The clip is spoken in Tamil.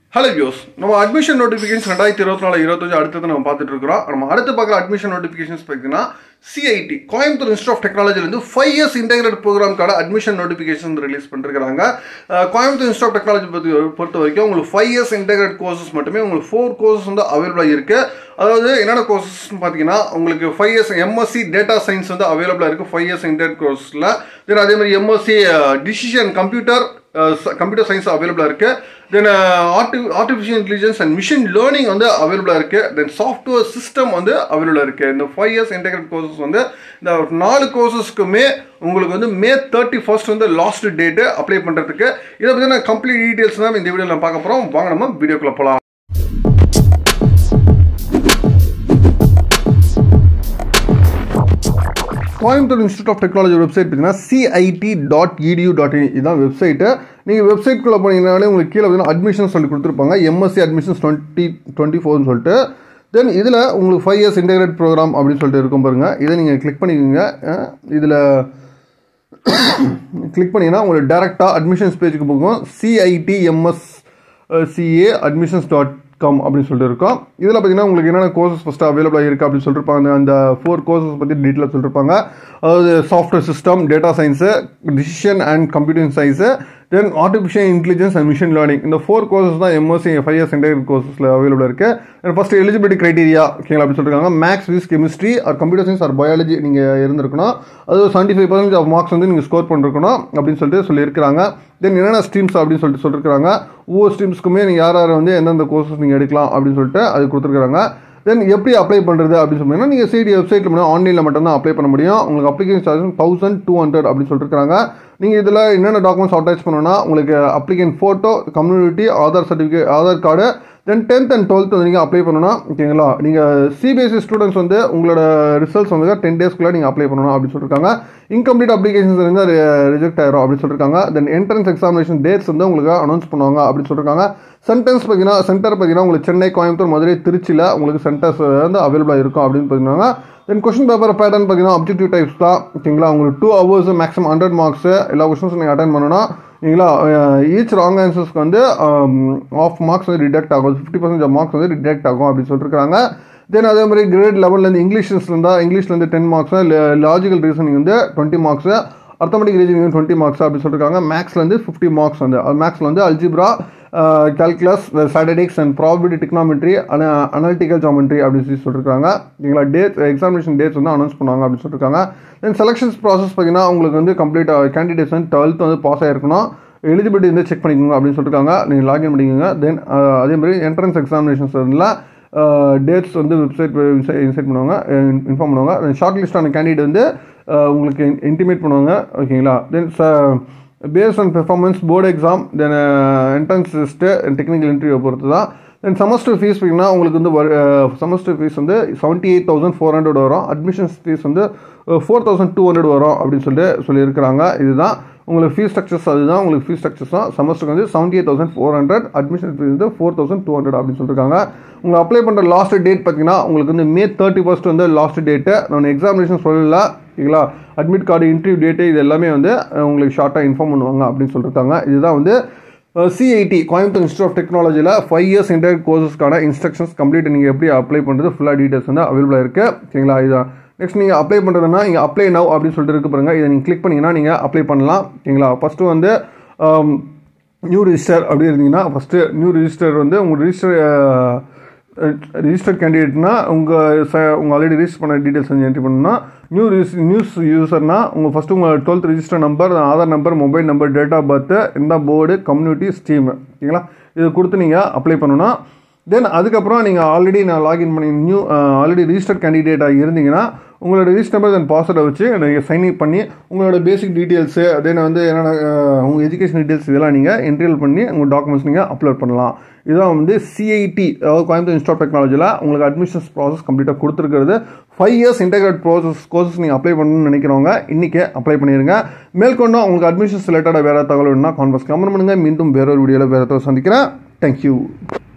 ஹலோ வியூஸ் நம்ம அட்மிஷன் நோட்டிஃபிகேஷன் ரெண்டாயிரத்தி இருபத்தி நாலு இருபத்தஞ்சு அடுத்தது நம்ம பார்த்துட்டு இருக்கிறோம் நம்ம அடுத்து பார்க்குற அட்மிஷன் நோட்டிஃபிகேஷன்ஸ் பார்த்தீங்கன்னா சிஐடி கோயம்புத்தூர் இன்ஸ்டியூட் ஆஃப் டெக்னாலஜிலேருந்து ஃபைவ் இயர்ஸ் இன்டெகிரேட் ப்ரோக்ராம்க்கான அட்மிஷன் நோட்டிஃபிகேஷன் ரிலீஸ் பண்ணிருக்காங்க அஹ், கோயம்புத்தூர் இன்ஸ்டியூட் ஆஃப் டெக்னாலஜி பற்றி பொறுத்த வரைக்கும் உங்களுக்கு ஃபைவ் இயர்ஸ் இன்டெகிரேட் கோர்சஸ் மட்டுமே உங்களுக்கு ஃபோர் கோர்சஸ் வந்து அவைலபிளாக இருக்குது அதாவது என்னென்ன கோர்சஸ்னு பார்த்தீங்கன்னா உங்களுக்கு five years MSc data science வந்து அவைலபிளாக இருக்குது ஃபைவ் இயர்ஸ் இன்டெகிரேட் கோர்ஸில் தென் அதே மாதிரி MSc decision computer computer science அவைலபிளாக இருக்குது தென் ஆர்டி artificial intelligence and machine learning வந்து அவைலபிளாக இருக்குது தென் சாஃப்ட்வேர் சிஸ்டம் வந்து அவைலபிளாக இருக்குது இந்த ஃபைவ் இயர்ஸ் இன்டெகிரேட் கோர்சஸ் வந்து இந்த நாலு கோர்சஸ்க்குமே உங்களுக்கு வந்து மே தேர்ட்டி ஃபர்ஸ்ட் வந்து லாஸ்ட் டேட்டு அப்ளை பண்ணுறதுக்கு இதை பற்றின கம்ப்ளீட் டீட்டெயில்ஸ் தான் இந்த வீடியோவில் பார்க்க போகிறோம் வாங்க நம்ம வீடியோக்குள்ளே போகலாம் Coimbatore institute of technology website பார்த்தீங்கன்னா CIT dot edu dot in இதுதான் வெப்சைட்டு நீங்கள் வெப்சைட்குள்ளே போனீங்கனாலே உங்களுக்கு கீழே பார்த்தீங்கன்னா அட்மிஷன் சொல்லி கொடுத்துருப்பாங்க எம்எஸ்சி அட்மிஷன்ஸ் டுவெண்ட்டி டுவெண்ட்டி ஃபோர்னு சொல்லிட்டு தென் இதில் உங்களுக்கு ஃபைவ் இயர்ஸ் இன்டெகிரேட் ப்ரோக்ராம் அப்படின்னு சொல்லிட்டு இருக்கும் பாருங்க இதை நீங்கள் கிளிக் பண்ணிக்கோங்க இதில் கிளிக் பண்ணிங்கன்னா உங்களுக்கு டேரெக்டாக அட்மிஷன்ஸ் பேஜுக்கு போகும் CIT MS CA admissions dot com அப்படின்னு சொல்லிட்டு இருக்கோம் இதில் பார்த்தீங்கன்னா உங்களுக்கு என்னென்ன கோர்சஸ் ஃபஸ்ட்டு அவைலபிளாக இருக்குது அப்படின்னு சொல்லியிருப்பாங்க அந்த ஃபோர் கோர்சஸ் பற்றி டீட்டெயிலாக சொல்லியிருப்பாங்க அதாவது software system data science decision and computer science then artificial intelligence and machine learning இந்த ஃபோர் கோர்சஸ் தான் எம்எஸ்சி ஃபைவ் இயர்ஸ் இன்டெகிரேட் கோர்சஸில் அவைலபிளாக இருக்குது ஃபஸ்ட் எலிஜிபிலிட்டி கிரைட்டீரியா ஓகேங்களா அப்படின்னு சொல்லியிருக்காங்க maths physics chemistry or computer science or biology நீங்கள் இருந்திருக்கணும் அது seventy five percentage of marks வந்து நீங்கள் ஸ்கோர் பண்ணிருக்கணும் அப்படின்னு சொல்லிட்டு சொல்லியிருக்கிறாங்க தென் என்னென்ன ஸ்ட்ரீம்ஸ் அப்படின்னு சொல்லிட்டு சொல்லியிருக்காங்க ஒவ்வொரு ஸ்ட்ரீம்ஸ்க்குமே நீங்கள் யார் யார் வந்து எந்தெந்த கோர்சஸ் நீங்கள் எடுக்கலாம் அப்படின்னு சொல்லிட்டு அது கொடுத்துருக்காங்க தென் எப்படி அப்ளை பண்ணுறது அப்படின்னு சொன்னீங்கன்னா நீங்கள் சிடி வெப்சைட்டில் மட்டும் ஆன்லைனில் மட்டும்தான் அப்ளை பண்ண முடியும் உங்களுக்கு application charge thousand two hundred அப்படின்னு சொல்லியிருக்காங்க நீங்கள் இதில் என்னென்ன டாக்குமெண்ட்ஸ் அட்டாச் பண்ணணும்னா உங்களுக்கு application photo community Aadhaar certificate Aadhaar card then tenth and twelfth வந்து நீங்கள் அப்ளை பண்ணணும் ஓகேங்களா நீங்கள் சிபிஎஸ்சி ஸ்டூடெண்ட்ஸ் வந்து உங்களோட ரிசல்ட்ஸ் வந்து டென் டேஸ்க்குள்ளே நீங்கள் அப்ளை பண்ணணும் அப்படின்னு சொல்லியிருக்காங்க இன்கம்ப்ளீட் அப்ளிகேஷன்ஸ் இருந்தால் ரிஜெக்ட் ஆயிரும் அப்படின்னு சொல்லியிருக்காங்க தென் என்ட்ரன்ஸ் எக்ஸாமினேஷன் டேட்ஸ் வந்து உங்களுக்கு அனௌன்ஸ் பண்ணுவாங்க அப்படின்னு சொல்லியிருக்காங்க சென்டென்ஸ் பார்த்தீங்கன்னா சென்டர் பார்த்தீங்கன்னா உங்களுக்கு சென்னை கோயம்புத்தூர் மதுரை திருச்சியில் உங்களுக்கு சென்டர்ஸ் வந்து அவைலபிளாக இருக்கும் அப்படின்னு பார்த்தீங்கன்னா தென் கொஷின் பேப்பர் பேட்டர்ன் பார்த்தீங்கன்னா அப்ஜெக்டிவ் டைப்ஸ் தான் ஓகேங்களா உங்களுக்கு two hours maximum hundred marks எல்லா கொஷின்ஸும் நீங்கள் அட்டன் பண்ணணும் ஓகேங்களா ஈச் ராங் ஆன்சர்ஸ்க்கு வந்து ஆஃப் மார்க்ஸ் வந்து டிடெக்ட் ஆகும் ஃபிஃப்டி பர்சன்ட் ஆஃப் மார்க்ஸ் வந்து டிடெக்ட் ஆகும் அப்படின்னு சொல்லியிருக்காங்க தென் அதே மாதிரி கிரேட் லெவல்லேருந்து இங்கிலீஷ்ல இருந்தால் இங்கிலீஷ்லேருந்து டென் மார்க்ஸ் லாஜிக்கல் ரீசனிங் வந்து twenty marks arithmetic reasoning twenty marks அப்படின்னு சொல்லியிருக்காங்க மேக்ஸ்லேருந்து ஃபிஃப்டி மார்க்ஸ் வந்து மேக்ஸில் வந்து algebra calculus statics and probability trigonometry analytical geometry அப்படின்னு சொல்லி சொல்லியிருக்காங்க ஓகேங்களா டேட் எக்ஸாமினேஷன் டேட்ஸ் வந்து அனௌன்ஸ் பண்ணுவாங்க அப்படின்னு சொல்லியிருக்காங்க தென் செலெக்ஷன்ஸ் ப்ராசஸ் பார்த்தீங்கன்னா உங்களுக்கு வந்து கம்ப்ளீட் கேண்டிடேட்ஸ் வந்து டுவெல்த் வந்து பாஸ் ஆகிருக்கணும் எலிஜிபிலிட்டி வந்து செக் பண்ணிக்கோங்க அப்படின்னு சொல்லியிருக்காங்க நீங்கள் லாகின் பண்ணிக்கோங்க தென் அதே மாதிரி என்ட்ரன்ஸ் எக்ஸாமினேஷன்ஸ் இருந்தால் டேட்ஸ் வந்து வெப்சைட் இன்சைட் பண்ணுவாங்க இன்ஃபார்ம் பண்ணுவாங்க ஷார்ட் லிஸ்டான கேண்டிடேட் வந்து உங்களுக்கு இன்டிமேட் பண்ணுவாங்க ஓகேங்களா then based on performance board exam then entrance test technical interview பொறுத்து தான் தென் செமஸ்டர் ஃபீஸ் பார்த்தீங்கன்னா உங்களுக்கு வந்து செமஸ்டர் ஃபீஸ் வந்து seventy eight thousand four hundred வரும் அட்மிஷன்ஸ் ஃபீஸ் வந்து ஃபோர் தௌசண்ட் டூ ஹண்ட்ரட் வரும் அப்படின்னு சொல்லிட்டு சொல்லியிருக்கிறாங்க இதுதான் உங்களுக்கு ஃபீஸ் ஸ்ட்ரக்சர்ஸ் அதுதான் உங்களுக்கு ஃபீஸ் ஸ்ட்ரக்சர்ஸ் தான் செமஸ்டருக்கு வந்து seventy eight thousand four hundred admission fees வந்து ஃபோர் தௌசண்ட் டூ ஹண்ட்ரட் அப்படின்னு சொல்லியிருக்காங்க உங்களுக்கு அப்ளை பண்ணுற லாஸ்ட் டேட் பார்த்தீங்கன்னா உங்களுக்கு வந்து மே தேர்ட்டி ஃபஸ்ட் வந்து லாஸ்ட் டேட்டு நான் எக்ஸாமினேஷன் சொல்லல ஓகேங்களா அட்மிட் கார்டு இன்டர்வியூ டேட்டு இது எல்லாமே வந்து உங்களுக்கு ஷார்ட்டாக இன்ஃபார்ம் பண்ணுவாங்க அப்படின்னு சொல்லியிருக்காங்க இதுதான் வந்து சிஐடி கோயம்புத்தூர் இன்ஸ்டியூட் ஆஃப் டெக்னாலஜியில் ஃபைவ் இயர்ஸ் இன்டர் கோர்சஸ்க்கான இன்ஸ்ட்ரக்ஷன்ஸ் கம்ப்ளீட் நீங்கள் எப்படி அப்ளை பண்ணுறது ஃபுல்லாக டீட்டெயில்ஸ் வந்து அவைலபிளாக இருக்குது ஓகேங்களா இதுதான் நெக்ஸ்ட் நீங்கள் அப்ளை பண்ணுறதுனா இங்கே அப்ளை நவ் அப்படின்னு சொல்லிட்டு இருக்கு பாருங்கள் இதை நீங்கள் கிளிக் பண்ணிங்கன்னா நீங்கள் அப்ளை பண்ணலாம் ஓகேங்களா ஃபஸ்ட்டு வந்து நியூ ரிஜிஸ்டர் அப்படி இருந்தீங்கன்னா ஃபஸ்ட்டு நியூ ரிஜிஸ்டர் வந்து உங்கள் ரிஜிஸ்டர் ரிஜிஸ்டர்ட் கேண்டிடேட்னா உங்கள் ச உங்கள் ஆல்ரெடி ரிஜிஸ்டர் பண்ண டீட்டெயில்ஸ் வந்து என்ட்ரி பண்ணணும்னா நியூ ரிஜிஸ் நியூஸ் யூசர்னா உங்கள் ஃபஸ்ட்டு உங்கள் twelfth register number Aadhaar number mobile number date of birth இந்த போர்டு கம்யூனிட்டி ஸ்ட்ரீம் ஓகேங்களா இது கொடுத்து நீங்கள் அப்ளை பண்ணணும் தென் அதுக்கப்புறம் நீங்கள் ஆல்ரெடி நான் லாகின் பண்ணி நியூ ஆல்ரெடி ரிஜிஸ்டர்ட் கேண்டிடேட்டாக இருந்தீங்கன்னா உங்களோட ரிஜிஸ்டர் நம்பர் தென் பாஸ்வேர்டை வச்சு நீங்கள் சைன் இன் பண்ணி உங்களோட பேசிக் டீட்டெயில்ஸு தென் வந்து என்னென்ன உங்கள் எஜுகேஷன் டீட்டெயில்ஸ் இதெல்லாம் நீங்கள் என்ட்ரியல் பண்ணி உங்கள் டாக்குமெண்ட்ஸ் நீங்கள் அப்லோட் பண்ணலாம் இதுதான் வந்து சிஐடி அதாவது கோயம்புத்தூர் இன்ஸ்டியூட் ஆஃப் டெக்னாலஜியில் உங்களுக்கு அட்மிஷன்ஸ் ப்ராசஸ் கம்ப்ளீட்டாக கொடுத்துருக்கிறது five years integrate process courses நீங்கள் அப்ளை பண்ணணும்னு நினைக்கிறவங்க இன்றைக்கே அப்ளை பண்ணிடுங்க மேற்கொண்டும் உங்களுக்கு அட்மிஷன்ஸ் ரிலேட்டடாக வேறு தகவல் வேணும்னா கான்வர்ஸ் கமெண்ட் பண்ணுங்கள் மீண்டும் வேறொரு வீடியோவில் வேறு சந்திக்கிறேன் தேங்க்யூ